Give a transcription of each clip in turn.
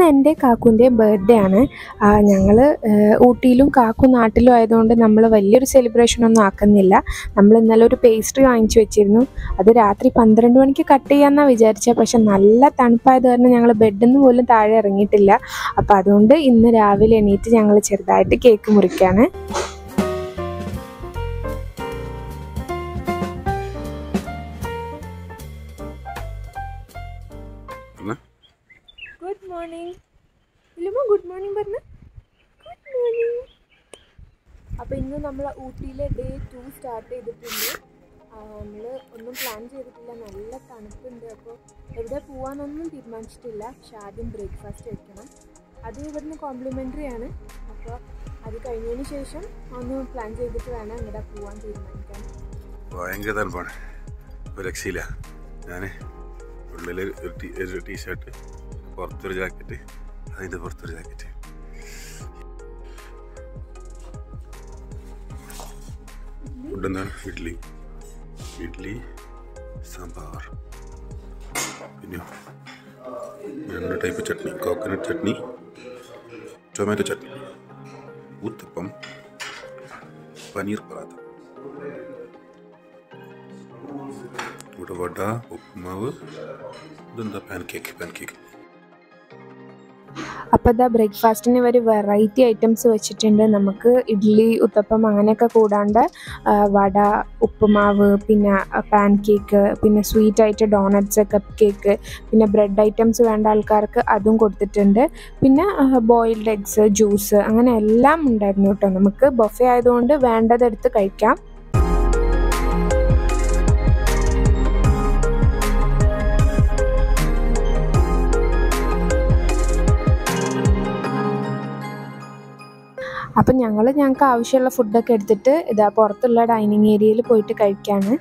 ഇന്ന് എൻ്റെ കാക്കുവിൻ്റെയും ബർത്ത്ഡേ ആണ് ഞങ്ങൾ ഊട്ടിയിലും കാക്കു നാട്ടിലും ആയതുകൊണ്ട് നമ്മൾ വലിയൊരു സെലിബ്രേഷൻ ഒന്നും ആക്കുന്നില്ല നമ്മൾ ഇന്നലെ ഒരു പേസ്ട്രി വാങ്ങിച്ചു വെച്ചിരുന്നു അത് രാത്രി പന്ത്രണ്ട് മണിക്ക് കട്ട് ചെയ്യാമെന്നാണ് വിചാരിച്ചത് പക്ഷെ നല്ല തണുപ്പായത് കാരണം ഞങ്ങൾ ബെഡിൽ നിന്ന് പോലും താഴെ ഇറങ്ങിയിട്ടില്ല അപ്പോൾ അതുകൊണ്ട് ഇന്ന് രാവിലെ എണീറ്റ് ഞങ്ങൾ ചെറുതായിട്ട് കേക്ക് മുറിക്കാണ് എന്നാ? ഗുഡ് മോർണിംഗ് ഇല്ലുമോ ഗുഡ് മോർണിംഗ് പറഞ്ഞ ഗുഡ് മോർണിംഗ് അപ്പോൾ ഇന്ന് നമ്മൾ ഊട്ടിയിലെ ഡേ ടു സ്റ്റാർട്ട് ചെയ്തിട്ടുണ്ട് നമ്മൾ ഒന്നും പ്ലാൻ ചെയ്തിട്ടില്ല നല്ല തണുപ്പുണ്ട് അപ്പോൾ എവിടെ പോകാനൊന്നും തീരുമാനിച്ചിട്ടില്ല പക്ഷെ ആദ്യം ബ്രേക്ക്ഫാസ്റ്റ് കഴിക്കണം അത് ഇവിടുന്ന് കോംപ്ലിമെൻ്ററി ആണ് അപ്പോൾ അത് കഴിഞ്ഞതിന് ശേഷം ഒന്ന് പ്ലാൻ ചെയ്തിട്ട് വേണം എവിടെ പോകാൻ തീരുമാനിക്കാൻ ഭയങ്കര തണുപ്പാണ് ഒരു രക്ഷയില്ല ഞാൻ ഉള്ളിൽ ഒരു ടീ ഒരു ടീഷർട്ട് പുറത്തൊരു ജാക്കറ്റ് അതിൻ്റെ പുറത്തൊരു ജാക്കറ്റ് ഫുഡ് എന്താണ് ഇഡ്ഡലി ഇഡ്ഡലി സാമ്പാർ പിന്നെ രണ്ട് type chutney coconut chutney tomato chutney uttapam paneer paratha ഇവിടെ വട ഉപ്പുമാവ് ഇതെന്താ പാൻ കേക്ക് പാൻ കേക്ക് അപ്പോൾ ഇതാ ബ്രേക്ക്ഫാസ്റ്റിന് ഒരു വെറൈറ്റി ഐറ്റംസ് വെച്ചിട്ടുണ്ട് നമുക്ക് ഇഡ്ഡലി ഉത്തപ്പം അങ്ങനെയൊക്കെ കൂടാണ്ട് ആ, വട ഉപ്പുമാവ് പിന്നെ പാൻ കേക്ക് പിന്നെ സ്വീറ്റ് ആയിട്ട് ഡോണറ്റ്സ് കപ്പ് കേക്ക് പിന്നെ ബ്രെഡ് ഐറ്റംസ് വേണ്ട ആൾക്കാർക്ക് അതും കൊടുത്തിട്ടുണ്ട് പിന്നെ ബോയിൽഡ് എഗ്സ് ജ്യൂസ് അങ്ങനെ എല്ലാം ഉണ്ടായിരുന്നു കേട്ടോ നമുക്ക് ബൊഫെ ആയതുകൊണ്ട് വേണ്ടതെടുത്ത് കഴിക്കാം അപ്പം ഞങ്ങൾ ഞങ്ങൾക്ക് ആവശ്യമുള്ള ഫുഡൊക്കെ എടുത്തിട്ട് ഇതാ പുറത്തുള്ള ഡൈനിങ് ഏരിയയിൽ പോയിട്ട് കഴിക്കാണ്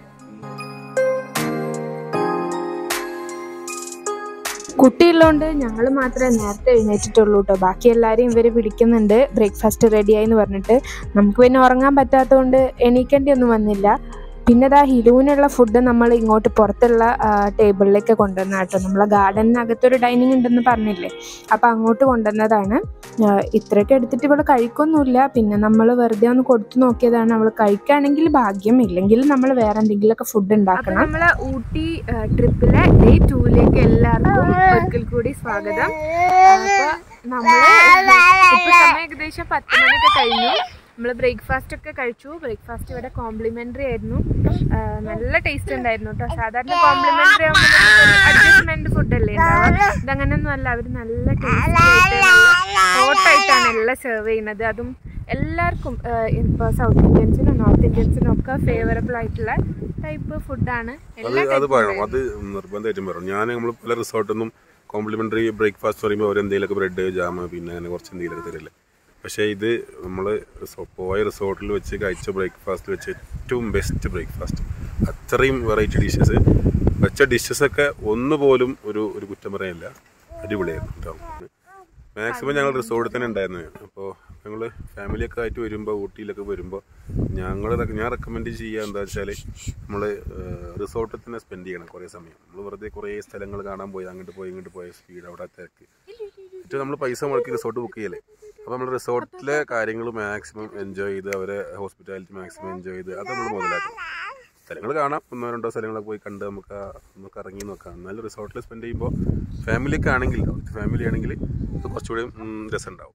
കുട്ടിയുള്ളതുകൊണ്ട് ഞങ്ങൾ മാത്രമേ നേരത്തെ എഴുന്നേറ്റിട്ടുള്ളൂ കേട്ടോ ബാക്കി എല്ലാവരെയും ഇവർ വിളിക്കുന്നുണ്ട് ബ്രേക്ക്ഫാസ്റ്റ് റെഡിയായി എന്ന് പറഞ്ഞിട്ട് നമുക്ക് പിന്നെ ഉറങ്ങാൻ പറ്റാത്തതുകൊണ്ട് എണീക്കേണ്ടി ഒന്നും വന്നില്ല പിന്നെ ഇതാ ഹിലുവിനുള്ള ഫുഡ് നമ്മൾ ഇങ്ങോട്ട് പുറത്തുള്ള ടേബിളിലേക്ക് കൊണ്ടുവന്ന കേട്ടോ നമ്മളെ ഗാർഡനകത്തൊരു ഡൈനിങ് ഉണ്ടെന്ന് പറഞ്ഞില്ലേ അപ്പം അങ്ങോട്ട് കൊണ്ടുവന്നതാണ് ആഹ് ഇത്രയൊക്കെ എടുത്തിട്ട് ഇവള് കഴിക്കൊന്നുമില്ല പിന്നെ നമ്മൾ വെറുതെ ഒന്ന് കൊടുത്തു നോക്കിയതാണ് അവൾ കഴിക്കുകയാണെങ്കിൽ ഭാഗ്യം ഇല്ലെങ്കിൽ നമ്മൾ വേറെ എന്തെങ്കിലുമൊക്കെ ഫുഡ് ഉണ്ടാക്കണം നമ്മളെ ഊട്ടി ട്രിപ്പിലെ ഡേ ടൂവിലേക്ക് എല്ലാവർക്കും ഒരിക്കൽ കൂടി സ്വാഗതം അപ്പൊ നമ്മള് ഇപ്പൊ സമയം ഏകദേശം പത്ത് മണിയൊക്കെ കഴിഞ്ഞു നമ്മൾ ബ്രേക്ക്ഫാസ്റ്റ് ഒക്കെ കഴിച്ചു ബ്രേക്ക്ഫാസ്റ്റ് ഇവിടെ കോംപ്ലിമെന്ററി ആയിരുന്നു ആ, നല്ല ടേസ്റ്റ് ഉണ്ടായിരുന്നു കേട്ടോ സാധാരണ കോംപ്ലിമെന്ററി ആകുമ്പോൾ അഡ്ജസ്റ്റ്മെന്റ് ഫുഡ് അല്ലേ ഉണ്ടാവുക ഇതങ്ങനെയൊന്നും അല്ല അവർ നല്ല ടേസ്റ്റ് ആയിട്ട് നല്ല ഹോട്ട് ആയിട്ടാണ് എല്ലാം സെർവ് ചെയ്യുന്നത് അതും എല്ലാവർക്കും ഇപ്പോൾ സൗത്ത് ഇന്ത്യൻസിനും നോർത്ത് ഇന്ത്യൻസിനും ഒക്കെ ഫേവറബിൾ ആയിട്ടുള്ള ടൈപ്പ് ഫുഡാണ് അത് അത് പറയണം അത് നിർബന്ധമായിട്ടും പറയണം ഞാൻ നമ്മൾ പല റിസോർട്ടിൽ നിന്നും കോംപ്ലിമെന്ററി ബ്രേക്ക്ഫാസ്റ്റ് പറയുമ്പോൾ അവർ എന്തെങ്കിലുമൊക്കെ ബ്രെഡ് ജാം പിന്നെ അങ്ങനെ കുറച്ച് എന്തെങ്കിലുമൊക്കെ തരില്ലേ പക്ഷേ ഇത് നമ്മൾ പോയ റിസോർട്ടിൽ വെച്ച് കഴിച്ച ബ്രേക്ക്ഫാസ്റ്റ് വെച്ച് ഏറ്റവും ബെസ്റ്റ് ബ്രേക്ക്ഫാസ്റ്റ് അത്രയും വെറൈറ്റി ഡിഷസ് വെച്ച ഡിഷസൊക്കെ ഒന്നുപോലും ഒരു ഒരു കുറ്റം പറയാനില്ല അടിപൊളിയായിരുന്നു കേട്ടോ മാക്സിമം ഞങ്ങൾ റിസോർട്ടിൽ തന്നെ ഉണ്ടായിരുന്നു അപ്പോൾ ഞങ്ങൾ ഫാമിലിയൊക്കെ ആയിട്ട് വരുമ്പോൾ ഊട്ടിയിലൊക്കെ വരുമ്പോൾ ഞങ്ങൾ ഞാൻ റെക്കമെൻഡ് ചെയ്യുക എന്താ വെച്ചാൽ നമ്മൾ റിസോർട്ടിൽ തന്നെ സ്പെൻഡ് ചെയ്യണം കുറേ സമയം നമ്മൾ വെറുതെ കുറേ സ്ഥലങ്ങൾ കാണാൻ പോയി അങ്ങോട്ട് പോയി ഇങ്ങോട്ട് പോയ സ്പീഡ് അവിടെ തിരക്ക് ഏറ്റവും നമ്മൾ പൈസ മുടക്കി റിസോർട്ട് ബുക്ക് ചെയ്യല്ലേ അപ്പോൾ നമ്മൾ റിസോർട്ടിലെ കാര്യങ്ങൾ മാക്സിമം എൻജോയ് ചെയ്ത് അവരെ ഹോസ്പിറ്റാലിറ്റി മാക്സിമം എൻജോയ് ചെയ്ത് അത് നമ്മൾ മുതലാക്കണം സ്ഥലങ്ങൾ കാണാം ഒന്നോ രണ്ടോ സ്ഥലങ്ങളൊക്കെ പോയി കണ്ട് നമുക്ക് ആ- നമുക്ക് ഇറങ്ങി നോക്കാം എന്നാലും റിസോർട്ടിൽ സ്പെൻഡ് ചെയ്യുമ്പോൾ ഫാമിലിയൊക്കെ ആണെങ്കിൽ ഫാമിലി ആണെങ്കിൽ ഇത് കുറച്ചുകൂടി ഉം, രസം ഉണ്ടാവും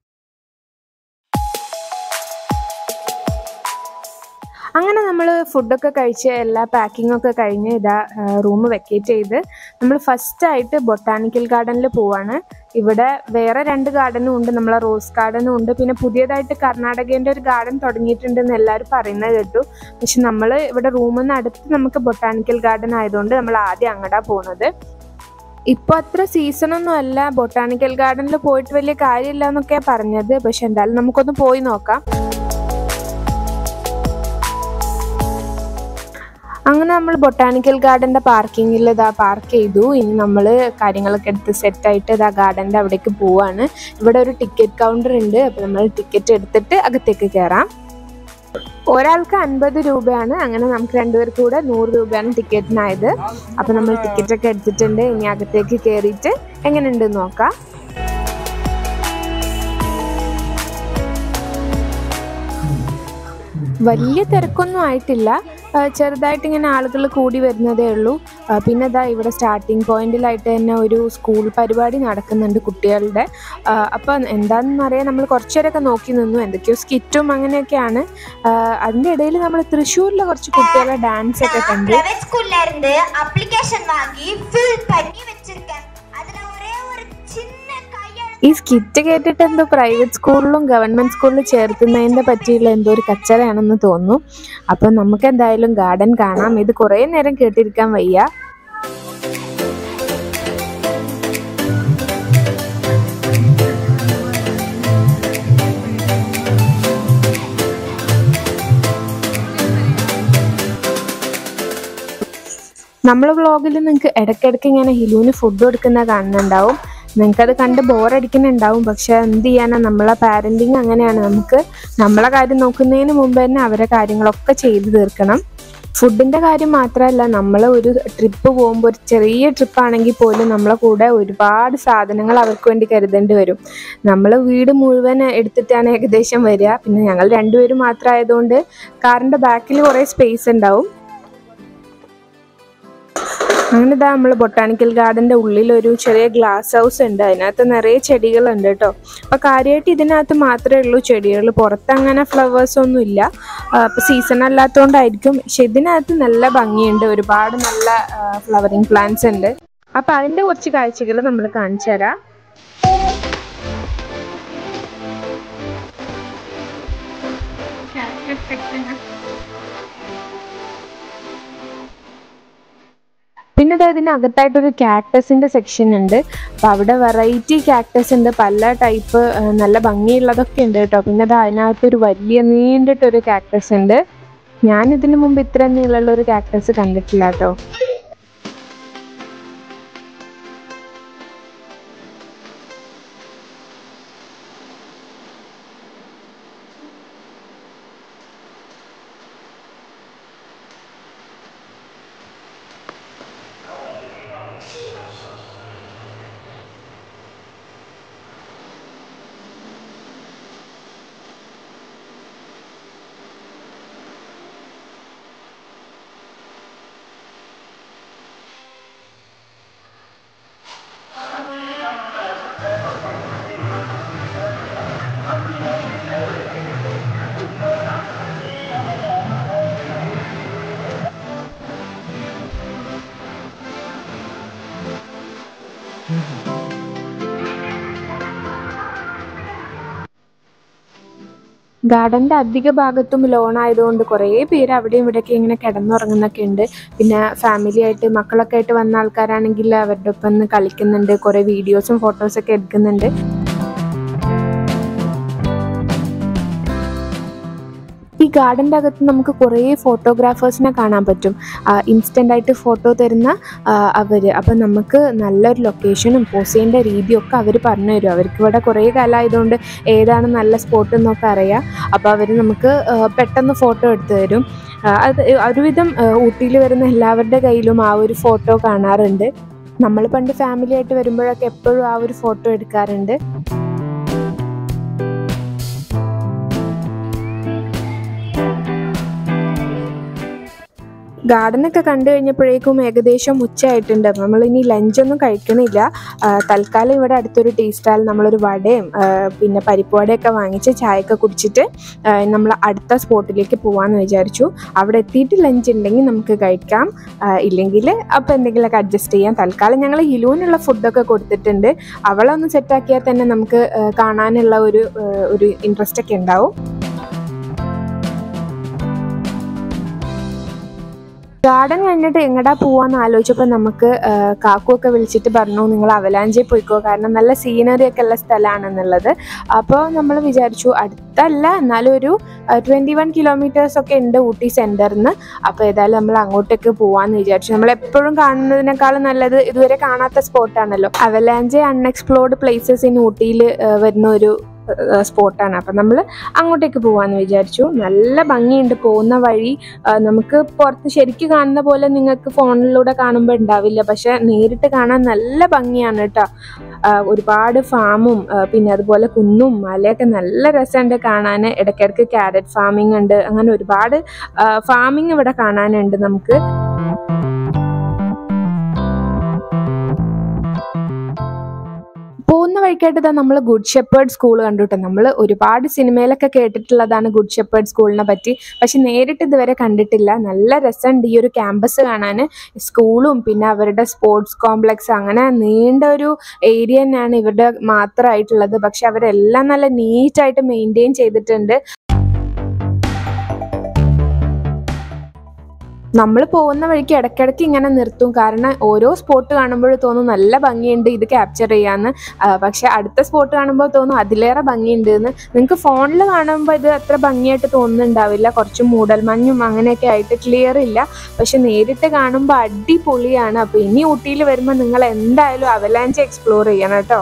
അങ്ങനെ നമ്മൾ ഫുഡൊക്കെ കഴിച്ച് എല്ലാ പാക്കിംഗ് ഒക്കെ കഴിഞ്ഞ് ഇതാ റൂം വെക്കേറ്റ് ചെയ്ത് നമ്മൾ ഫസ്റ്റ് ആയിട്ട് ബൊട്ടാണിക്കൽ ഗാർഡനിൽ പോവാണ് ഇവിടെ വേറെ രണ്ട് ഗാർഡനും ഉണ്ട് നമ്മളെ റോസ് ഗാർഡനും ഉണ്ട് പിന്നെ പുതിയതായിട്ട് കർണാടകേൻ്റെ ഒരു ഗാർഡൻ തുടങ്ങിയിട്ടുണ്ടെന്ന് എല്ലാവരും പറയുന്നത് കേട്ടു പക്ഷെ നമ്മൾ ഇവിടെ റൂമിൽ നിന്ന് അടുത്ത് നമുക്ക് ബൊട്ടാണിക്കൽ ഗാർഡൻ ആയതുകൊണ്ട് നമ്മൾ ആദ്യം അങ്ങടാ പോകുന്നത് ഇപ്പോൾ അത്ര സീസണൊന്നും അല്ല ബൊട്ടാണിക്കൽ ഗാർഡനിൽ പോയിട്ട് വലിയ കാര്യമില്ല എന്നൊക്കെയാണ് പറഞ്ഞത് പക്ഷെ എന്തായാലും നമുക്കൊന്ന് പോയി നോക്കാം അങ്ങനെ നമ്മൾ ബൊട്ടാണിക്കൽ ഗാർഡന്റെ പാർക്കിങ്ങിൽ ഇതാ പാർക്ക് ചെയ്തു ഇനി നമ്മൾ കാര്യങ്ങളൊക്കെ എടുത്ത് സെറ്റായിട്ട് ഇതാ ഗാർഡന്റെ അവിടേക്ക് പോവാണ് ഇവിടെ ഒരു ടിക്കറ്റ് കൗണ്ടർ ഉണ്ട് അപ്പോൾ നമ്മൾ ടിക്കറ്റ് എടുത്തിട്ട് അകത്തേക്ക് കയറാം ഒരാൾക്ക് അൻപത് രൂപയാണ് അങ്ങനെ നമുക്ക് രണ്ടുപേർക്ക് കൂടെ നൂറ് രൂപയാണ് ടിക്കറ്റിനായത് അപ്പോൾ നമ്മൾ ടിക്കറ്റ് ഒക്കെ എടുത്തിട്ടുണ്ട് ഇനി അകത്തേക്ക് കയറിയിട്ട് എങ്ങനെയുണ്ടെന്ന് നോക്കാം വലിയ തിരക്കൊന്നും ആയിട്ടില്ല ആ, ചെറുതായിട്ട് ഇങ്ങനെ ആളുകൾ കൂടി വരുന്നതേ ഉള്ളൂ ആ, പിന്നെ ഇതാ ഇവിടെ സ്റ്റാർട്ടിംഗ് പോയിന്റിലായിട്ട് തന്നെ ഒരു സ്കൂൾ പരിപാടി നടക്കുന്നുണ്ട് കുട്ടികളുടെ ആ, അപ്പം എന്താണെന്ന് അറിയാൻ നമ്മൾ കുറച്ചേരൊക്കെ നോക്കി നിന്നു എന്തൊക്കെയോ സ്കിറ്റും അങ്ങനെയൊക്കെയാണ് ആ, അതിൻ്റെ ഇടയിൽ നമ്മൾ തൃശ്ശൂരിലെ കുറച്ച് കുട്ടികളെ ഡാൻസ് ഒക്കെ நான் കണ്ടു பிரைவேட் ஸ்கூல்ல இருந்து அப்ளிகேஷன் வாங்கி ஃபில் பண்ணி வச்சிருக்கேன் அதுல ஒரே ஒரு சின்ன கையெழுத்து ഈ സ്കിറ്റ് കേട്ടിട്ട് എന്തോ പ്രൈവറ്റ് സ്കൂളിലും ഗവൺമെന്റ് സ്കൂളിലും ചേർത്തുന്നതിന്റെ പറ്റിയുള്ള എന്തോ ഒരു കച്ചറയാണെന്ന് തോന്നുന്നു അപ്പം നമുക്ക് എന്തായാലും ഗാർഡൻ കാണാം ഇത് കുറേ നേരം കേട്ടിരിക്കാൻ വയ്യ നമ്മളെ വ്ളോഗിൽ നിങ്ങൾക്ക് ഇടയ്ക്കിടയ്ക്ക് ഇങ്ങനെ ഹിലുവിന് ഫുഡ് കൊടുക്കുന്ന കാണുന്നുണ്ടാവും നിങ്ങൾക്കത് കണ്ട് ബോറടിക്കുന്നുണ്ടാവും പക്ഷെ എന്ത് ചെയ്യാനാ നമ്മളെ പാരൻറ്റിങ് അങ്ങനെയാണ് നമുക്ക് നമ്മളെ കാര്യം നോക്കുന്നതിന് മുമ്പ് തന്നെ അവരെ കാര്യങ്ങളൊക്കെ ചെയ്തു തീർക്കണം ഫുഡിൻ്റെ കാര്യം മാത്രമല്ല നമ്മൾ ഒരു ട്രിപ്പ് പോകുമ്പോൾ ഒരു ചെറിയ ട്രിപ്പ് ആണെങ്കിൽ പോലും നമ്മളെ കൂടെ ഒരുപാട് സാധനങ്ങൾ അവർക്ക് വേണ്ടി കരുതേണ്ടി വരും നമ്മൾ വീട് മുഴുവൻ എടുത്തിട്ടാണ് ഏകദേശം വരിക പിന്നെ ഞങ്ങൾ രണ്ടുപേരും മാത്രമായതുകൊണ്ട് കാറിൻ്റെ ബാക്കിൽ കുറേ സ്പേസ് ഉണ്ടാവും അങ്ങനെ ഇതാ നമ്മൾ ബൊട്ടാണിക്കൽ ഗാർഡന്റെ ഉള്ളിൽ ഒരു ചെറിയ ഗ്ലാസ് ഹൗസ് ഉണ്ട് അതിനകത്ത് നിറയെ ചെടികളുണ്ട് കേട്ടോ അപ്പൊ കാര്യമായിട്ട് ഇതിനകത്ത് മാത്രമേ ഉള്ളൂ ചെടികൾ പുറത്ത് അങ്ങനെ ഫ്ലവേഴ്സ് ഒന്നും ഇല്ല അപ്പൊ സീസൺ അല്ലാത്തതുകൊണ്ടായിരിക്കും പക്ഷെ ഇതിനകത്ത് നല്ല ഭംഗിയുണ്ട് ഒരുപാട് നല്ല ഫ്ലവറിങ് പ്ലാന്റ്സ് ഉണ്ട് അപ്പൊ അതിന്റെ കുറച്ച് കാഴ്ചകൾ നമ്മൾ കാണിച്ചു തരാം പിന്നെ ദാ ഇതിനകത്തായിട്ടൊരു കാക്ടസിന്റെ സെക്ഷൻ ഉണ്ട് അപ്പോൾ അവിടെ വെറൈറ്റി കാക്ടസ് ഉണ്ട് പല ടൈപ്പ് നല്ല ഭംഗിയുള്ളതൊക്കെ ഉണ്ട് കേട്ടോ പിന്നെ ദാ അതിനകത്തൊരു വലിയ നീണ്ടിട്ടൊരു കാക്ടസ് ഉണ്ട് ഞാൻ ഇതിനു മുമ്പ് ഇത്ര നീളമുള്ള ഒരു കാക്ടസ് കണ്ടിട്ടില്ല കേട്ടോ ഗാർഡന്റെ അധിക ഭാഗത്തും ലോൺ ആയതുകൊണ്ട് കുറേ പേര് അവിടെയും ഇവിടെയൊക്കെ ഇങ്ങനെ കിടന്നുറങ്ങുന്നൊക്കെ ഉണ്ട് പിന്നെ ഫാമിലി ആയിട്ട് മക്കളൊക്കെ ആയിട്ട് വന്ന ആൾക്കാരാണെങ്കിൽ അവരുടെ ഒപ്പം ഒന്ന് കളിക്കുന്നുണ്ട് കുറേ വീഡിയോസും ഫോട്ടോസൊക്കെ എടുക്കുന്നുണ്ട് ഈ ഗാർഡൻ്റെ അകത്ത് നമുക്ക് കുറേ ഫോട്ടോഗ്രാഫേഴ്സിനെ കാണാൻ പറ്റും ഇൻസ്റ്റൻ്റ് ആയിട്ട് ഫോട്ടോ തരുന്ന അവർ അപ്പം നമുക്ക് നല്ലൊരു ലൊക്കേഷനും പോസ് ചെയ്യേണ്ട രീതിയും ഒക്കെ അവർ പറഞ്ഞു തരും അവർക്ക് ഇവിടെ കുറേ കാലമായതുകൊണ്ട് ഏതാണ് നല്ല സ്പോട്ട് എന്നൊക്കെ അറിയാം അപ്പോൾ അവർ നമുക്ക് ആ, പെട്ടെന്ന് ഫോട്ടോ എടുത്തു തരും ആ, അത് ഒരുവിധം ആ, ഊട്ടിയിൽ വരുന്ന എല്ലാവരുടെ കയ്യിലും ആ ഒരു ഫോട്ടോ കാണാറുണ്ട് നമ്മൾ പണ്ട് ഫാമിലി ആയിട്ട് വരുമ്പോഴൊക്കെ എപ്പോഴും ആ ഒരു ഫോട്ടോ എടുക്കാറുണ്ട് ഗാർഡനൊക്കെ കണ്ടു കഴിഞ്ഞപ്പോഴേക്കും ഏകദേശം ഉച്ചയായിട്ടുണ്ട് നമ്മൾ ഇനി ലഞ്ചൊന്നും കഴിക്കണില്ല ആ, തൽക്കാലം ഇവിടെ അടുത്തൊരു ടീ സ്റ്റാൾ നമ്മളൊരു വടയും ആ, പിന്നെ പരിപ്പുവടയൊക്കെ വാങ്ങിച്ച് ചായയൊക്കെ കുടിച്ചിട്ട് നമ്മൾ അടുത്ത സ്പോട്ടിലേക്ക് പോകാമെന്ന് വിചാരിച്ചു അവിടെ എത്തിയിട്ട് ലഞ്ച് ഉണ്ടെങ്കിൽ നമുക്ക് കഴിക്കാം ഇല്ലെങ്കിൽ അപ്പോൾ എന്തെങ്കിലുമൊക്കെ അഡ്ജസ്റ്റ് ചെയ്യാം തൽക്കാലം ഞങ്ങൾ ഹിലുവിനുള്ള ഫുഡൊക്കെ കൊടുത്തിട്ടുണ്ട് അവളൊന്ന് സെറ്റാക്കിയാൽ തന്നെ നമുക്ക് ആ, കാണാനുള്ള ഒരു ആ, ഒരു ഇൻട്രസ്റ്റ് ഒക്കെ ഉണ്ടാവും ഗാർഡൻ കഴിഞ്ഞിട്ട് എങ്ങടാ പോവാന്ന് ആലോചിച്ചപ്പോൾ നമുക്ക് ആ, കാക്കുവൊക്കെ വിളിച്ചിട്ട് പറഞ്ഞു നിങ്ങൾ അവലാഞ്ചി പോയിക്കോ കാരണം നല്ല സീനറി ഒക്കെ ഉള്ള സ്ഥലമാണെന്നുള്ളത് അപ്പോൾ നമ്മൾ വിചാരിച്ചു അടുത്തല്ല എന്നാലും ഒരു ട്വൻറ്റി വൺ കിലോമീറ്റേഴ്സ് ഒക്കെ ഉണ്ട് ഊട്ടി സെൻറ്ററിന്ന് അപ്പോൾ ഏതായാലും നമ്മൾ അങ്ങോട്ടേക്ക് പോവാന്ന് വിചാരിച്ചു നമ്മൾ എപ്പോഴും കാണുന്നതിനേക്കാളും നല്ലത് ഇതുവരെ കാണാത്ത സ്പോട്ടാണല്ലോ അവലാഞ്ചി അൺഎക്സ്പ്ലോർഡ് പ്ലേസസ് ഇൻ ഊട്ടിയിൽ വരുന്ന ഒരു സ്പോട്ടാണ് അപ്പം നമ്മൾ അങ്ങോട്ടേക്ക് പോകാമെന്ന് വിചാരിച്ചു നല്ല ഭംഗിയുണ്ട് പോകുന്ന വഴി ആ, നമുക്ക് പുറത്ത് ശരിക്കും കാണുന്ന പോലെ നിങ്ങൾക്ക് ഫോണിലൂടെ കാണുമ്പോൾ ഉണ്ടാവില്ല പക്ഷെ നേരിട്ട് കാണാൻ നല്ല ഭംഗിയാണ് കേട്ടോ ആ, ഒരുപാട് ഫാമും ആ, പിന്നെ അതുപോലെ കുന്നും മലയൊക്കെ നല്ല രസമുണ്ട് കാണാൻ ഇടയ്ക്കിടയ്ക്ക് ക്യാരറ്റ് ഫാമിംഗ് ഉണ്ട് അങ്ങനെ ഒരുപാട് ഫാമിംഗ് ഇവിടെ കാണാനുണ്ട് നമുക്ക് പോകുന്ന വഴിക്കായിട്ട് തന്നെ നമ്മൾ ഗുഡ് ഷെപ്പേർഡ് സ്കൂൾ കണ്ടുട്ടോ നമ്മൾ ഒരുപാട് സിനിമയിലൊക്കെ കേട്ടിട്ടുള്ളതാണ് ഗുഡ് ഷെപ്പേർഡ് സ്കൂളിനെ പറ്റി പക്ഷെ നേരിട്ട് ഇതുവരെ കണ്ടിട്ടില്ല നല്ല രസമുണ്ട് ഈ ഒരു ക്യാമ്പസ് കാണാൻ സ്കൂളും പിന്നെ അവരുടെ സ്പോർട്സ് കോംപ്ലക്സ് അങ്ങനെ നീണ്ട ഒരു ഏരിയ തന്നെയാണ് ഇവരുടെ മാത്രമായിട്ടുള്ളത് പക്ഷെ അവരെല്ലാം നല്ല നീറ്റായിട്ട് മെയിൻറ്റെയിൻ ചെയ്തിട്ടുണ്ട് നമ്മൾ പോകുന്ന വഴിക്ക് ഇടയ്ക്കിടയ്ക്ക് ഇങ്ങനെ നിർത്തും കാരണം ഓരോ സ്പോട്ട് കാണുമ്പോൾ തോന്നും നല്ല ഭംഗിയുണ്ട് ഇത് ക്യാപ്ചർ ചെയ്യാന്ന് ആ, പക്ഷെ അടുത്ത സ്പോട്ട് കാണുമ്പോൾ തോന്നും അതിലേറെ ഭംഗിയുണ്ട് എന്ന് നിങ്ങൾക്ക് ഫോണിൽ കാണുമ്പോൾ ഇത് അത്ര ഭംഗിയായിട്ട് തോന്നുന്നുണ്ടാവില്ല കുറച്ച് മൂടൽമഞ്ഞും അങ്ങനെയൊക്കെ ആയിട്ട് ക്ലിയർ ഇല്ല പക്ഷെ നേരിട്ട് കാണുമ്പോൾ അടിപൊളിയാണ് അപ്പോൾ ഇനി ഊട്ടിയിൽ വരുമ്പോൾ നിങ്ങൾ എന്തായാലും അവലാഞ്ച് എക്സ്പ്ലോർ ചെയ്യണം കേട്ടോ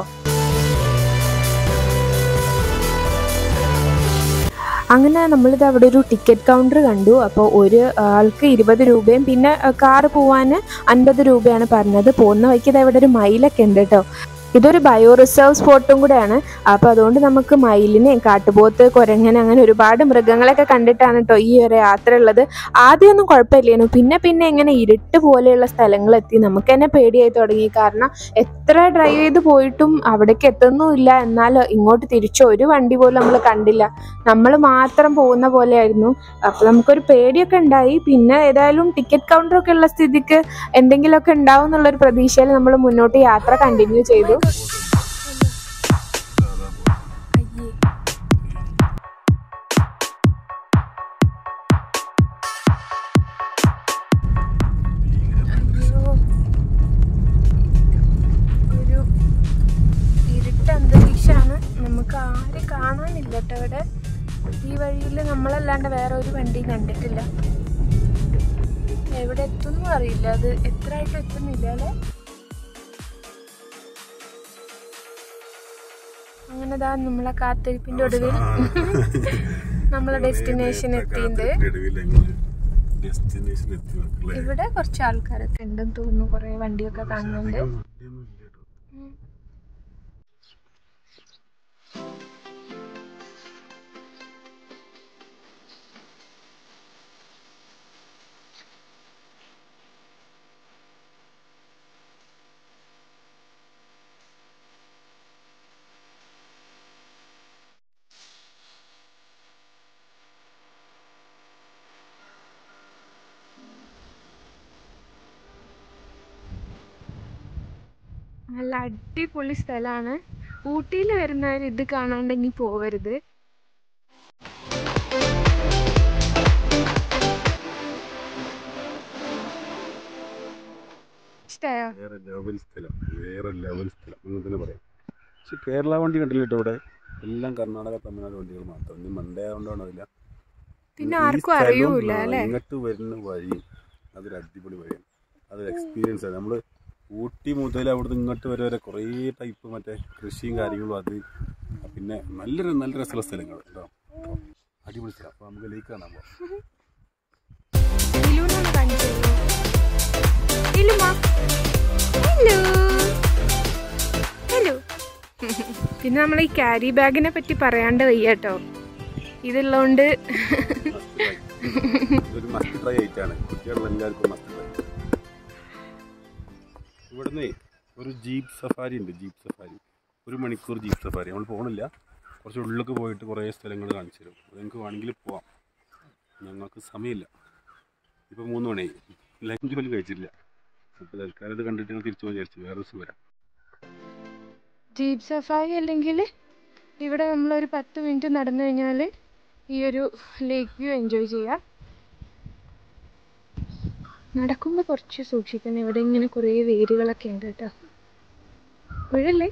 അങ്ങനെ നമ്മളിത് അവിടെ ഒരു ടിക്കറ്റ് കൗണ്ടർ കണ്ടു അപ്പോൾ ഒരു ആൾക്ക് ഇരുപത് രൂപയും പിന്നെ കാറ് പോവാൻ അൻപത് രൂപയാണ് പറഞ്ഞത് പോകുന്ന വഴിക്ക് ഇത് അവിടെ ഒരു മയിലൊക്കെ ഉണ്ട് കേട്ടോ ഇതൊരു ബയോ റിസർവ് സ്പോട്ടും കൂടെയാണ് അപ്പോൾ അതുകൊണ്ട് നമുക്ക് മയിലിനെയും കാട്ടുപോത്ത് കുരങ്ങൻ അങ്ങനെ ഒരുപാട് മൃഗങ്ങളൊക്കെ കണ്ടിട്ടാണ് കേട്ടോ ഈ ഒരു യാത്ര ഉള്ളത് ആദ്യമൊന്നും കുഴപ്പമില്ലായിരുന്നു പിന്നെ പിന്നെ ഇങ്ങനെ ഇരുട്ട് പോലെയുള്ള സ്ഥലങ്ങളെത്തി നമുക്ക് തന്നെ പേടിയായി തുടങ്ങി കാരണം എത്ര ഡ്രൈവ് ചെയ്ത് പോയിട്ടും അവിടേക്ക് എത്തുന്നുമില്ല എന്നാൽ ഇങ്ങോട്ട് തിരിച്ച് ഒരു വണ്ടി പോലും നമ്മൾ കണ്ടില്ല നമ്മൾ മാത്രം പോകുന്ന പോലെയായിരുന്നു അപ്പോൾ നമുക്കൊരു പേടിയൊക്കെ ഉണ്ടായി പിന്നെ ഏതായാലും ടിക്കറ്റ് കൗണ്ടറൊക്കെ ഉള്ള സ്ഥിതിക്ക് എന്തെങ്കിലുമൊക്കെ ഉണ്ടാവും എന്നുള്ളൊരു പ്രതീക്ഷയിൽ നമ്മൾ മുന്നോട്ട് യാത്ര കണ്ടിന്യൂ ചെയ്തു ഒരു ഇരുട്ട് അന്തരീക്ഷമാണ് നമുക്ക് ആരും കാണാനില്ല കേട്ടോ ഇവിടെ ഈ വഴിയിൽ നമ്മളല്ലാണ്ട് വേറെ ഒരു വണ്ടിയും കണ്ടിട്ടില്ല എവിടെ എത്തുന്നു അറിയില്ല അത് എത്രയായിട്ട് എത്തുന്നില്ല അല്ലേ അങ്ങനെ ദാ നമ്മളെ കാത്തിരിപ്പിന്റെ ഒടുവിൽ നമ്മളെ ഡെസ്റ്റിനേഷൻ എത്തിയിട്ടുണ്ട് ഡെസ്റ്റിനേഷൻ എത്തി മക്കളെ ഇവിടെ കുറച്ച് ആൾക്കാരൊക്കെ ഉണ്ടെന്ന് തോന്നുന്നു കുറെ വണ്ടിയൊക്കെ കാണുന്നുണ്ട് ഉം. നല്ല അടിപൊളി സ്ഥലമാണ് ഊട്ടിയിൽ വരുന്നവർ ഇത് കാണാണ്ട് ഇനി പോവരുത് ഇഷ്ടമായോ വേറെ ലെവൽ സ്ഥലം വേറെ ലെവൽ സ്ഥലം എന്ന് തന്നെ പറയാം പക്ഷെ കേരള വണ്ടി കണ്ടില്ല കേട്ടോ ഇവിടെ എല്ലാം കർണാടക തമിഴ്നാട് വണ്ടികൾ മാത്രം ഇനി മണ്ടേ ആയതുകൊണ്ടാണോ അറിയില്ല പിന്നെ ഈ ആർക്കും സ്ഥലവും, അറിയൂല ആ, അല്ലേ ഇങ്ങോട്ട് വരുന്ന വഴി അതൊരു അടിപൊളി വഴിയാണ് അതൊരു എക്സ്പീരിയൻസ് ആണ് നമ്മൾ ഊട്ടി മുതൽ അവിടുന്ന് ഇങ്ങോട്ട് വരെ വരെ കുറേ ടൈപ്പ് മറ്റേ കൃഷിയും കാര്യങ്ങളും അത് പിന്നെ നല്ലൊരു നല്ല രസമുള്ള സ്ഥലങ്ങൾ കേട്ടോ അടിപൊളി സ്ഥലം അപ്പോൾ നമുക്ക് ലേക്ക് കാണാൻ പോകാം ഇലുവിനൊന്ന് കാണിച്ചു ഇലുമാ ഹലോ ഹലോ പിന്നെ നമ്മൾ ഈ ക്യാരി ബാഗിനെ പറ്റി പറയാണ്ട് വയ്യ കേട്ടോ ഇതുള്ളതുകൊണ്ട് മസ്റ്റ് ട്രൈ ഇതൊരു മസ്റ്റ് ട്രൈ ആയിട്ടാണ് കുട്ടികളുടെ എല്ലാവർക്കും മസ്റ്റ് ട്രൈ ഇവിടുന്ന് ഒരു ജീപ്പ് സഫാരി ഉണ്ട് ജീപ്പ് സഫാരി ഒരു മണിക്കൂർ ജീപ്പ് സഫാരി നമ്മൾ പോകണില്ല കുറച്ച് ഉള്ളിലേക്ക് പോയിട്ട് കുറേ സ്ഥലങ്ങൾ കാണിച്ചു തരും അത് നിങ്ങൾക്ക് വേണമെങ്കിൽ പോവാം ഞങ്ങൾക്ക് സമയമില്ല ഇപ്പോൾ മൂന്ന് മണിയായി ലഞ്ച് പോലും കഴിച്ചിട്ടില്ല അപ്പോൾ തൽക്കാലം ഇത് കണ്ടിട്ട് ഞങ്ങൾ തിരിച്ചു പോകാൻ വിചാരിച്ചു വേറെ ദിവസം വരാം ജീപ്പ് സഫാരി അല്ലെങ്കിൽ ഇവിടെ നമ്മളൊരു പത്ത് മിനിറ്റ് നടന്നു കഴിഞ്ഞാൽ ഈ ഒരു ലേക്ക് വ്യൂ എൻജോയ് ചെയ്യാം നടക്കുമ്പോൾ കുറച്ച് സൂക്ഷിക്കണം ഇവിടെ ഇങ്ങനെ കുറേ വേരുകളൊക്കെ ഉണ്ട് കേട്ടോ വീഴല്ലേ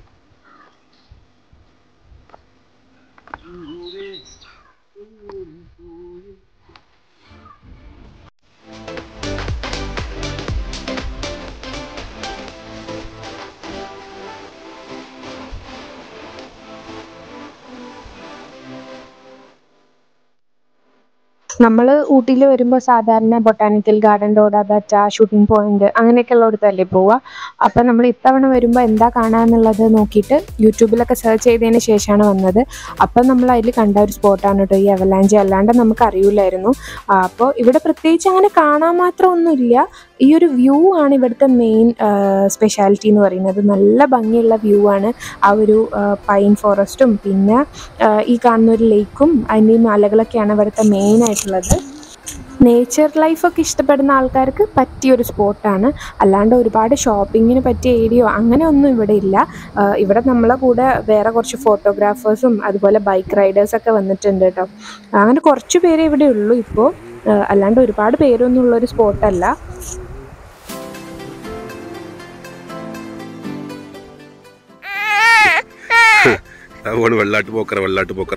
നമ്മൾ ഊട്ടിയിൽ വരുമ്പോൾ സാധാരണ botanical garden Doddabetta shooting point അങ്ങനെയൊക്കെ ഉള്ളിടത്തല്ലേ പോവുക അപ്പം നമ്മൾ ഇത്തവണ വരുമ്പോൾ എന്താ കാണാന്നുള്ളത് നോക്കിയിട്ട് യൂട്യൂബിലൊക്കെ സെർച്ച് ചെയ്തതിന് ശേഷമാണ് വന്നത് അപ്പം നമ്മൾ അതിൽ കണ്ട ഒരു സ്പോട്ടാണ് കേട്ടോ ഈ അവലാഞ്ചി അല്ലാണ്ട് നമുക്ക് അറിയില്ലായിരുന്നു അപ്പോൾ ഇവിടെ പ്രത്യേകിച്ച് അങ്ങനെ കാണാൻ മാത്രം ഒന്നുമില്ല ഈ ഒരു വ്യൂ ആണ് ഇവിടുത്തെ മെയിൻ സ്പെഷ്യാലിറ്റി എന്ന് പറയുന്നത് നല്ല ഭംഗിയുള്ള വ്യൂ ആണ് ആ ഒരു പൈൻ ഫോറസ്റ്റും പിന്നെ ആ, ഈ കാണുന്ന ഒരു ലേക്കും അതിൻ്റെ ഈ മലകളൊക്കെയാണ് ഇവിടുത്തെ മെയിൻ ആയിട്ടുള്ളത് നേച്ചർ ലൈഫൊക്കെ ഇഷ്ടപ്പെടുന്ന ആൾക്കാർക്ക് പറ്റിയൊരു സ്പോട്ടാണ് അല്ലാണ്ട് ഒരുപാട് ഷോപ്പിങ്ങിന് പറ്റിയ ഏരിയയോ അങ്ങനെ ഒന്നും ഇവിടെ ഇല്ല ആ, ഇവിടെ നമ്മളെ കൂടെ വേറെ കുറച്ച് ഫോട്ടോഗ്രാഫേഴ്സും അതുപോലെ ബൈക്ക് റൈഡേഴ്സൊക്കെ വന്നിട്ടുണ്ട് കേട്ടോ അങ്ങനെ കുറച്ച് പേരേ ഇവിടെ ഉള്ളൂ ഇപ്പോൾ അല്ലാണ്ട് ഒരുപാട് പേരൊന്നും ഉള്ളൊരു സ്പോട്ടല്ല അതുകൊണ്ട് വെള്ളാട്ട് പോക്കർ വെള്ളാട്ട് പോക്കർ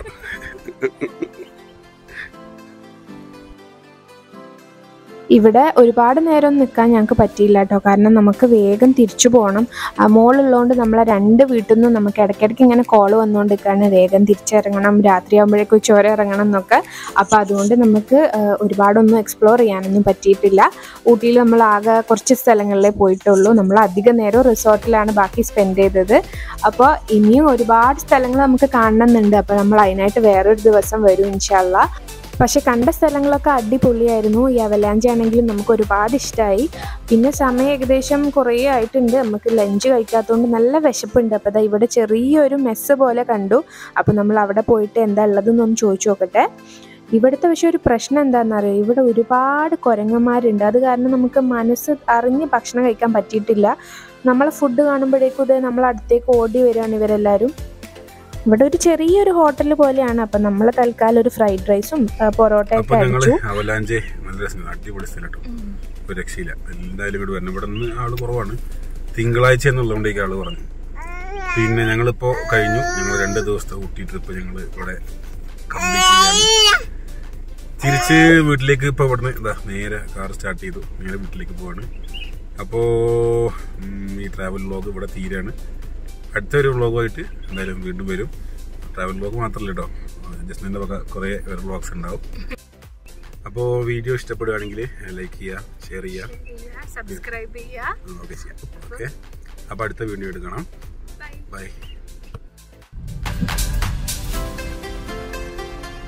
ഇവിടെ ഒരുപാട് നേരം നിൽക്കാൻ ഞങ്ങൾക്ക് പറ്റിയില്ല കേട്ടോ കാരണം നമുക്ക് വേഗം തിരിച്ചു പോകണം ആ മോളുള്ളതുകൊണ്ട് നമ്മളെ രണ്ട് വീട്ടിൽ നിന്നും നമുക്ക് ഇടയ്ക്കിടയ്ക്ക് ഇങ്ങനെ കോൾ വന്നുകൊണ്ടിരിക്കുകയാണ് വേഗം തിരിച്ചിറങ്ങണം രാത്രിയാകുമ്പോഴേക്കും ചോര ഇറങ്ങണം എന്നൊക്കെ അപ്പോൾ അതുകൊണ്ട് നമുക്ക് ആ, ഒരുപാടൊന്നും എക്സ്പ്ലോർ ചെയ്യാനൊന്നും പറ്റിയിട്ടില്ല ഊട്ടിയിൽ നമ്മൾ ആകെ കുറച്ച് സ്ഥലങ്ങളിലേ പോയിട്ടുള്ളൂ നമ്മൾ അധിക നേരം റിസോർട്ടിലാണ് ബാക്കി സ്പെൻഡ് ചെയ്തത് അപ്പോൾ ഇനിയും ഒരുപാട് സ്ഥലങ്ങൾ നമുക്ക് കാണണമെന്നുണ്ട് അപ്പോൾ നമ്മൾ അതിനായിട്ട് വേറൊരു ദിവസം വരും ഇൻഷാല്ല പക്ഷെ കണ്ട സ്ഥലങ്ങളൊക്കെ അടിപൊളിയായിരുന്നു ഈ അവലാഞ്ചി ആണെങ്കിലും നമുക്ക് ഒരുപാട് ഇഷ്ടമായി പിന്നെ സമയം ഏകദേശം കുറേ ആയിട്ടുണ്ട് നമുക്ക് ലഞ്ച് കഴിക്കാത്തതുകൊണ്ട് നല്ല വിശപ്പുണ്ട് അപ്പോൾ ദാ ഇവിടെ ചെറിയൊരു മെസ്സ് പോലെ കണ്ടു അപ്പോൾ നമ്മൾ അവിടെ പോയിട്ട് എന്താ ഉള്ളതെന്നൊന്ന് ചോദിച്ചു നോക്കട്ടെ ഇവിടുത്തെ പക്ഷേ ഒരു പ്രശ്നം എന്താണെന്നറിയോ ഇവിടെ ഒരുപാട് കുരങ്ങന്മാരുണ്ട് അത് കാരണം നമുക്ക് മനസ്സ് അറിഞ്ഞ് ഭക്ഷണം കഴിക്കാൻ പറ്റിയിട്ടില്ല നമ്മളെ ഫുഡ് കാണുമ്പോഴേക്കും ഇത് നമ്മൾ അടുത്തേക്ക് ഓടി വരികയാണ് ഇവരെല്ലാവരും ഇവിടെ ഒരു ചെറിയൊരു ഹോട്ടൽ പോലെയാണ് അപ്പം നമ്മൾ തൽക്കാലം ഒരു ഫ്രൈഡ് റൈസും പൊറോട്ടയൊക്കെ അപ്പൊ ഞങ്ങള് അടിച്ചു അവലാഞ്ചേ നല്ല രസം അടിപൊളി സ്ഥലം കേട്ടോ ഒരു രക്ഷയില്ല എന്തായാലും ഇങ്ങോട്ട് വരണം ഇവിടെ നിന്ന് ആള് കുറവാണ് തിങ്കളാഴ്ച എന്നുള്ളതുകൊണ്ടേക്ക് ആള് പറഞ്ഞു പിന്നെ ഞങ്ങളിപ്പോ കഴിഞ്ഞു ഞങ്ങൾ രണ്ട് ദിവസത്തെ ഊട്ടി ട്രിപ്പ് ഞങ്ങൾ ഇവിടെ കംപ്ലീറ്റ് ചെയ്യാണ് തിരിച്ച് വീട്ടിലേക്ക് ഇപ്പൊ ഇവിടുന്ന് ഇതാ നേരെ കാർ സ്റ്റാർട്ട് ചെയ്തു നേരെ വീട്ടിലേക്ക് പോവാണ് അപ്പോ ഉം, ഈ ട്രാവൽ വ്ളോഗ് ഇവിടെ തീരാണ് അടുത്തൊരു വ്ളോഗുമായിട്ട് എന്തായാലും വീണ്ടും വരും ട്രാവൽ വ്ളോഗ് മാത്രമല്ല കേട്ടോ ജസ്റ്റിൻ്റെ വക കുറേ വേറെ വ്ളോഗ്സ് ഉണ്ടാവും അപ്പോൾ വീഡിയോ ഇഷ്ടപ്പെടുകയാണെങ്കിൽ ലൈക്ക് ചെയ്യുക ഷെയർ ചെയ്യുക സബ്സ്ക്രൈബ് ചെയ്യുക ഓക്കെ ചെയ്യാം ഓക്കെ അപ്പോൾ അടുത്ത വീഡിയോ എടുക്കണം ബൈ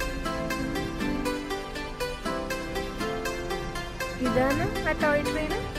ഇതാണ് ആ ടോയ് ട്രെയിൻ